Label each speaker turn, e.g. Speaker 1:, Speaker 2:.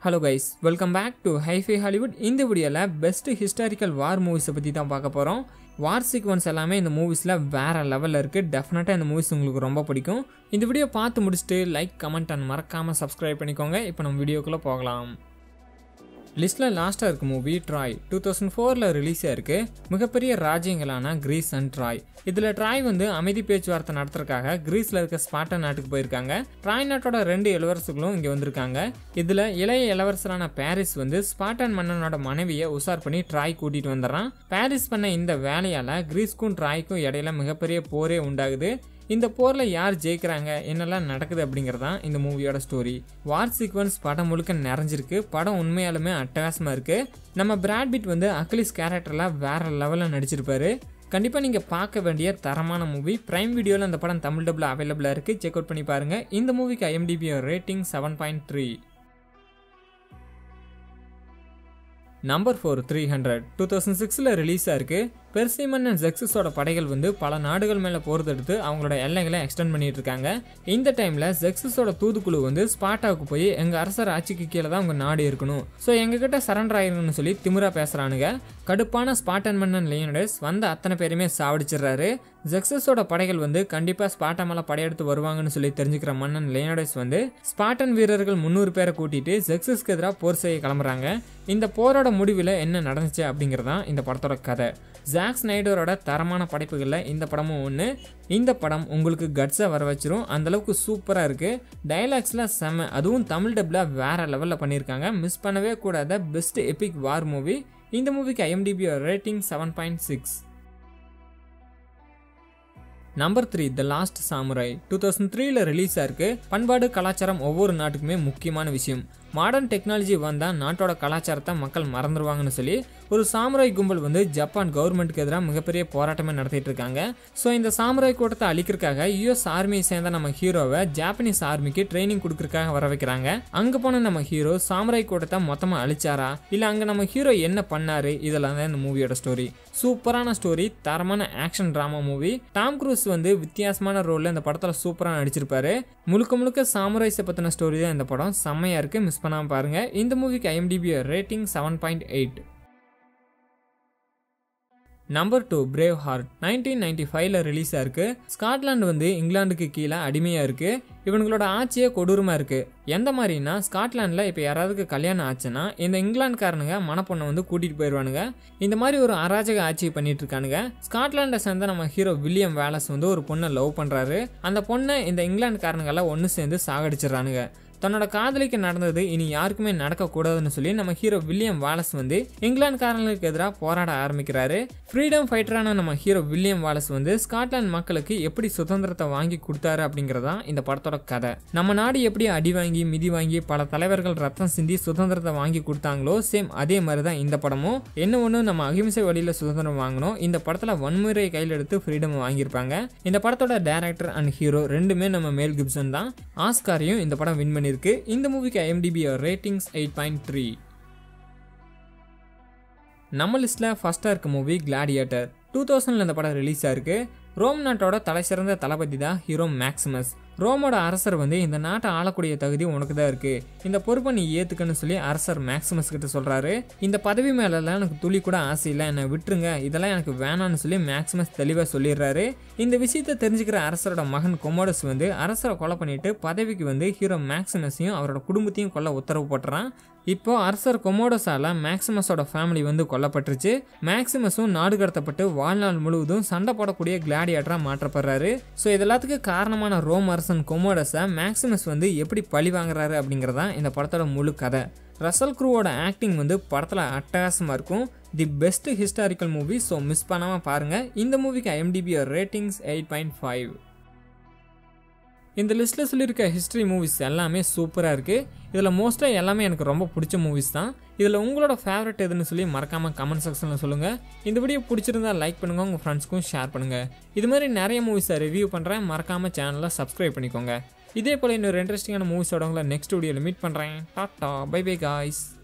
Speaker 1: hello guys welcome back to hifi Hollywood இந்த வீடியோவில் best historical வார் மூவிஸை பற்றி தான் பார்க்க போகிறோம் வார் சீக்வன்ஸ் எல்லாமே இந்த மூவிஸில் வேறு லெவலில் இருக்குது டெஃபினட்டாக இந்த மூவிஸ் உங்களுக்கு ரொம்ப பிடிக்கும் இந்த வீடியோ பார்த்து முடிச்சுட்டு லைக் கமெண்ட் அண்ட் மறக்காமல் சப்ஸ்கிரைப் பண்ணிக்கோங்க இப்போ நம்ம வீடியோக்குள்ளே போகலாம் லிஸ்ட்டில் லாஸ்ட்டாக இருக்க மூவி ட்ராய் டூ தௌசண்ட் ஃபோரில் ரிலீஸ் ஆயிருக்கு மிகப்பெரிய ராஜ்யங்களான கிரீஸ் அண்ட் ட்ராய் இதில் ட்ராய் வந்து அமைதி பேச்சுவார்த்தை நடத்துறதுக்காக கிரீஸில் இருக்க ஸ்பாட்டா நாட்டுக்கு போயிருக்காங்க ட்ராய் நாட்டோட ரெண்டு இளவரசர்களும் இங்கே வந்திருக்காங்க இதில் இளைய இளவரசரான பாரிஸ் வந்து ஸ்பாட்டன் மன்னனோட மனைவியை உசார் பண்ணி ட்ராய் கூட்டிகிட்டு வந்துடுறான் பாரிஸ் பண்ண இந்த வேலையால் கிரீஸ்க்கும் ட்ராய்க்கும் இடையில மிகப்பெரிய போரே உண்டாகுது இந்த போரில் யார் ஜெயிக்கிறாங்க என்னெல்லாம் நடக்குது அப்படிங்கிறது தான் இந்த மூவியோட ஸ்டோரி வார் சீக்வன்ஸ் படம் முழுக்க நிறைஞ்சிருக்கு படம் உண்மையாலுமே அட்டகாசமாக இருக்குது நம்ம பிராட்பிட் வந்து அக்லிஸ் கேரக்டரில் வேறு லெவலில் நடிச்சிருப்பாரு கண்டிப்பாக நீங்கள் பார்க்க வேண்டிய தரமான மூவி ப்ரைம் வீடியோவில் அந்த படம் தமிழ் டபுள் அவைலபிளாக இருக்குது செக் அவுட் பண்ணி பாருங்கள் இந்த மூவிக்கு IMDb rating seven point three number four three hundred two thousand சிக்ஸில் ரிலீஸ் ஆயிருக்கு பெர்சிமன் அண்ட் ஜெக்ஸஸோட படைகள் வந்து பல நாடுகள் மேலே போர்த்தெடுத்து அவங்களோட எல்லைகளை எக்ஸ்டெண்ட் பண்ணிட்டு இருக்காங்க இந்த டைமில் ஜெக்ஸஸோட தூதுக்குழு வந்து ஸ்பாட்டாவுக்கு போய் எங்கள் அரசர் ஆட்சிக்கு கீழே தான் உங்கள் நாடு இருக்கணும் ஸோ எங்ககிட்ட சரண்டர் ஆயிருங்கன்னு சொல்லி திமுறா பேசுகிறானுங்க கடுப்பான ஸ்பாட்டன் மன்னன் லியோனடஸ் வந்த அத்தனை பேருமே சாவடிச்சிடுறாரு ஜெக்ஸஸோட படைகள் வந்து கண்டிப்பாக ஸ்பாட்டா மேலே படையெடுத்து வருவாங்கன்னு சொல்லி தெரிஞ்சுக்கிற மன்னன் லியோனடஸ் வந்து ஸ்பாட்டன் வீரர்கள் முந்நூறு பேரை கூட்டிட்டு ஜெக்ஸஸ்க்கு எதிராக போர் செய்ய கிளம்புறாங்க இந்த போரோட முடிவில் என்ன நடந்துச்சு அப்படிங்கிறதான் இந்த படத்தோட கதை ஜாக் ஸ்னைடரோட தரமான படைப்புகளில் இந்த படமும் ஒன்று இந்த படம் உங்களுக்கு கட்ஸை வர வச்சிரும் அந்தளவுக்கு சூப்பராக இருக்குது டைலாக்ஸ்லாம் செம அதுவும் தமிழ் டப்பில் வேறு லெவலில் பண்ணியிருக்காங்க மிஸ் பண்ணவே கூடாத பெஸ்ட் எபிக் வார் மூவி இந்த மூவிக்கு IMDb rating seven point six number three the last Samurai two thousand த்ரீல ரிலீஸ் ஆயிருக்கு பண்பாடு கலாச்சாரம் ஒவ்வொரு நாட்டுக்குமே முக்கியமான விஷயம் மாடர்ன் டெக்னாலஜி வந்தால் நாட்டோட கலாச்சாரத்தை மக்கள் மறந்துடுவாங்கன்னு சொல்லி ஒரு சாமுராய் கும்பல் வந்து ஜப்பான் கவர்மெண்ட்டுக்கு எதிராக மிகப்பெரிய போராட்டமே நடத்திட்டு இருக்காங்க ஸோ இந்த சாமுராய் கூட்டத்தை அழிக்கிறதுக்காக யூஎஸ் ஆர்மியை சேர்ந்த நம்ம ஹீரோவை ஜாப்பனீஸ் ஆர்மிக்கு ட்ரைனிங் கொடுக்கறதுக்காக வர வைக்கிறாங்க அங்கே போன நம்ம ஹீரோ சாமுராய் கூட்டத்தை மொத்தமாக அழிச்சாரா இல்லை அங்கே நம்ம ஹீரோ என்ன பண்ணாரு இதெல்லாம் தான் இந்த மூவியோட ஸ்டோரி சூப்பரான ஸ்டோரி தரமான action drama movie Tom Cruise வந்து வித்தியாசமான ரோலில் இந்த படத்தில் சூப்பராக நடிச்சிருப்பாரு முழுக்க முழுக்க சாமுரைஸை பற்றின ஸ்டோரி தான் இந்த படம் செம்மையாக இருக்குது மிஸ் பண்ணாமல் பாருங்கள் இந்த மூவிக்கு IMDb rating seven point eight number two Braveheart nineteen ninety ஃபைவ்ல ரிலீஸ் ஆயிருக்கு ஸ்காட்லாந்து வந்து இங்கிலாந்துக்கு கீழே அடிமையாக இருக்குது இவங்களோட ஆட்சியே கொடூரமாக இருக்குது எந்த மாதிரினா ஸ்காட்லாண்டில் இப்போ யாராவதுக்கு கல்யாணம் ஆச்சுன்னா இந்த இங்கிலாந்துக்காரனுங்க மணப்பொண்ணை வந்து கூட்டிகிட்டு போயிடுவானுங்க இந்த மாதிரி ஒரு அராஜக ஆட்சி பண்ணிட்டு இருக்கானுங்க ஸ்காட்லாண்டை சேர்ந்த நம்ம ஹீரோ வில்லியம் வேலஸ் வந்து ஒரு பொண்ணை லவ் பண்ணுறாரு அந்த பொண்ணை இந்த இங்கிலாந்துக்காரனுங்கெல்லாம் ஒன்று சேர்ந்து சாகடிச்சிடறானுங்க தன்னோட காதலிக்கு நடந்தது இனி யாருக்குமே நடக்கக்கூடாதுன்னு சொல்லி நம்ம ஹீரோ வில்லியம் வாலஸ் வந்து இங்கிலாந்துக்காரங்களுக்கு எதிராக போராட ஆரம்பிக்கிறாரு ஃப்ரீடம் ஃபைட்டரான நம்ம ஹீரோ வில்லியம் வாலஸ் வந்து ஸ்காட்லாந்து மக்களுக்கு எப்படி சுதந்திரத்தை வாங்கி கொடுத்தாரு அப்படிங்கிறதான் இந்த படத்தோட கதை நம்ம நாடு எப்படி அடி வாங்கி மிதி வாங்கி பல தலைவர்கள் ரத்தம் சிந்தி சுதந்திரத்தை வாங்கி கொடுத்தாங்களோ சேம் அதே மாதிரி தான் இந்த படமும் என்ன ஒன்று நம்ம அகிம்சை வழியில் சுதந்திரம் வாங்கணும் இந்த படத்தில் வன்முறை கையில் எடுத்து ஃப்ரீடம் வாங்கியிருப்பாங்க இந்த படத்தோட டேரக்டர் அண்ட் ஹீரோ ரெண்டுமே நம்ம மேல் கிப்சன் தான் ஆஸ்காரையும் இந்த படம் வின் பண்ணி இருக்கு இந்த மூவிக்கு IMDb ratings eight point three நம்ம லிஸ்ட்டில் ஃபஸ்ட்டாக இருக்க மூவி கிளாடியேட்டர் டூ தௌசண்டில் இந்த படம் ரிலீஸ் ஆயிருக்கு ரோம் நாட்டோட தலை சிறந்த தளபதி தான் ஹீரோ மேக்சிமஸ் ரோமோட அரசர் வந்து இந்த நாட்டை ஆளக்கூடிய தகுதி உனக்கு தான் இருக்கு இந்த பொறுப்பை நீ ஏத்துக்கன்னு சொல்லி அரசர் மேக்சிமஸ் கிட்ட சொல்றாரு இந்த பதவி மேலெல்லாம் எனக்கு துளி கூட ஆசை இல்லை என்னை விட்டுருங்க இதெல்லாம் எனக்கு வேணான்னு சொல்லி மேக்சிமஸ் தெளிவாக சொல்லிடுறாரு இந்த விஷயத்தை தெரிஞ்சுக்கிற அரசரோட மகன் கொமோடஸ் வந்து அரசரை கொலை பண்ணிட்டு பதவிக்கு வந்து ஹீரோ மேக்சிமஸையும் அவரோட குடும்பத்தையும் கொல்ல உத்தரவு போட்டுறான் இப்போ அரசர் கொமோடோஸால மேக்சிமஸோட ஃபேமிலி வந்து கொல்லப்பட்டுருச்சு மேக்சிமஸும் நாடு கடத்தப்பட்டு வாழ்நாள் முழுவதும் சண்டை போடக்கூடிய கிளாடியேட்டராக மாற்றப்படுறாரு ஸோ இது எல்லாத்துக்கும் காரணமான ரோம் அரசன் கொமோடஸை மேக்சிமஸ் வந்து எப்படி பழி வாங்குறாரு அப்படிங்கிறதான் இந்த படத்தோட முழு கதை ரசல் க்ரூவோட ஆக்டிங் வந்து படத்தில் அட்டகாசமாக இருக்கும் the best historical movie so miss பண்ணாமல் பாருங்கள் இந்த மூவிக்கு IMDb ratings eight point five இந்த லிஸ்ட்டில் சொல்லியிருக்க ஹிஸ்ட்ரி மூவிஸ் எல்லாமே சூப்பராக இருக்குது இதில் மோஸ்ட்டாக எல்லாமே எனக்கு ரொம்ப பிடிச்ச மூவிஸ் தான் இதில் உங்களோட ஃபேவரட் எதுன்னு சொல்லி மறக்காமல் கமெண்ட் செக்ஷனில் சொல்லுங்கள் இந்த வீடியோ பிடிச்சிருந்தா லைக் பண்ணுங்கள் உங்கள் ஃப்ரெண்ட்ஸ்க்கும் ஷேர் பண்ணுங்கள் இது மாதிரி நிறைய மூவிஸை ரிவ்யூ பண்ணுறேன் மறக்காமல் சேனலை சப்ஸ்கிரைப் பண்ணிக்கோங்க இதே போல் இன்னொரு இன்ட்ரெஸ்டிங்கான மூவிஸோட உங்களை நெக்ஸ்ட் வீடியோவில் மீட் பண்ணுறேன் டாட்டா பை பை காய்ஸ்